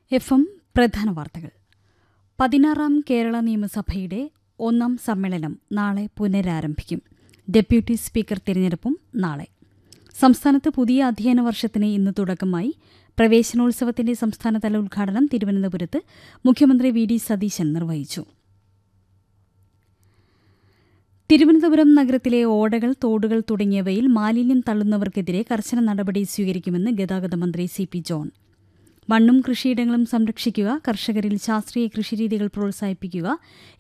F M പ്രധാന വാർത്തകൾ പതിനാറാം കേരള നിയമസഭയുടെ ഒന്നാം സമ്മേളനം നാളെ പുനരാരംഭിക്കും ഡെപ്യൂട്ടി സ്പീക്കർ തിരഞ്ഞെടുപ്പും നാളെ സംസ്ഥാനത്ത് പുതിയ അധ്യയന വർഷത്തിന് ഇന്ന് തുടക്കമായി പ്രവേശനോത്സവത്തിന്റെ സംസ്ഥാനതല ഉദ്ഘാടനം തിരുവനന്തപുരത്ത് മുഖ്യമന്ത്രി വി ഡി സതീശൻ നിർവഹിച്ചു തിരുവനന്തപുരം നഗരത്തിലെ ഓടകൾ തോടുകൾ തുടങ്ങിയവയിൽ മാലിന്യം തള്ളുന്നവർക്കെതിരെ കർശന നടപടി സ്വീകരിക്കുമെന്ന് ഗതാഗത മന്ത്രി സി പി ജോൺ മണ്ണും കൃഷിയിടങ്ങളും സംരക്ഷിക്കുക കർഷകരിൽ ശാസ്ത്രീയ കൃഷിരീതികൾ പ്രോത്സാഹിപ്പിക്കുക